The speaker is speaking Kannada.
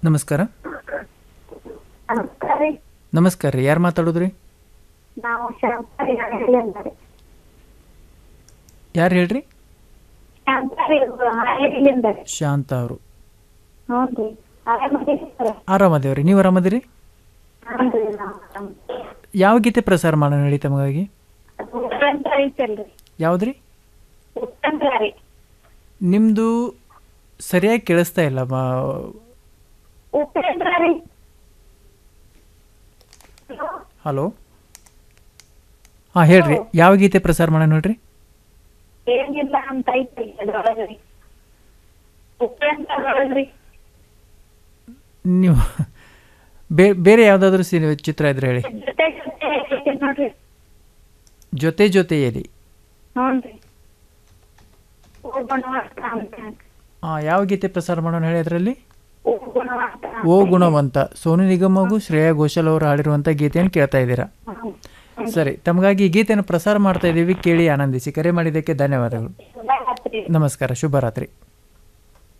ನಮಸ್ಕಾರ ನಮಸ್ಕಾರ ರೀ ನಮಸ್ಕಾರ ರೀ ಯಾರು ಮಾತಾಡೋದ್ರಿ ನಾವು ಶಾಂತಾರಿ ಹಳ್ಳಿ ಅಂತಾರೆ ಯಾರು ಹೇಳ್ರಿ ಶಾಂತಾರಿ ಹಳ್ಳಿಯಿಂದ ರೀ ಶಾಂತ ಅವರು ಹ್ಞೂ ರೀ ಆರಾಮದಿರಿ ಸರ್ ಆರಾಮದೇವ್ರಿ ನೀವು ಆರಾಮದಿರಿ ಹ್ಞೂ ರೀ ನಾವು ಆರಾಮ ಯಾವ ಗೀತೆ ಪ್ರಸಾರ ಮಾಡೋಣ ಹೇಳಿ ತಮಗಾಗಿ ಉಪೇಂದ್ರ ಐತಲ್ರಿ ಯಾವುದ್ರಿ ಉಪೇಂದ್ರ ರೀ ನಿಮ್ಮದು ಸರಿಯಾಗಿ ಕೇಳಿಸ್ತಾ ಇಲ್ಲ ಬಾ ಉಪೇಂದ್ರ ರೀ ಹಲೋ ಹಾಂ ಹೇಳ್ರಿ ಯಾವ ಗೀತೆ ಪ್ರಸಾರ ಮಾಡೋಣ ನೋಡ್ರಿ ಏನಿಲ್ಲ ಅಂತ ಐತಿ ಅದ್ರೊಳಗೆ ರೀ ಉಪೇಂದ್ರ ಒಳಗ್ರಿ ನೀವು ಬೇ ಬೇರೆ ಯಾವುದಾದ್ರೂ ಸಿ ಚಿತ್ರ ಇದ್ರೆ ಹೇಳಿ ಜೊತೆ ಜೊತೆ ಐತಿ ನೋಡ್ರಿ ಜೊತೆ ಜೊತೆಯಲ್ಲಿ ಹ್ಞೂ ರೀ ಗುಣವಂತ ಅಂತ ಹಾಂ ಯಾವ ಗೀತೆ ಪ್ರಸಾರ ಮಾಡೋಣ ಹೇಳಿ ಅದರಲ್ಲಿ ಓ ಗುಣವಂತ ಓ ಗುಣವಂತ ಸೋನು ನಿಗಮ್ ಹಾಗೂ ಶ್ರೇಯಾ ಘೋಷಾಲ್ ಅವರು ಹಾಡಿರುವಂಥ ಗೀತೆಯನ್ನು ಕೇಳ್ತಾ ಇದ್ದೀರಾ ಹ್ಞೂ ಸರಿ ತಮಗಾಗಿ ಈ ಗೀತೆಯನ್ನು ಪ್ರಸಾರ ಮಾಡ್ತಾ ಇದ್ದೀವಿ ಕೇಳಿ ಆನಂದಿಸಿ ಕರೆ ಮಾಡಿದ್ದಕ್ಕೆ ಧನ್ಯವಾದಗಳು ಶುಭರಾತ್ರಿ ನಮಸ್ಕಾರ ಶುಭರಾತ್ರಿ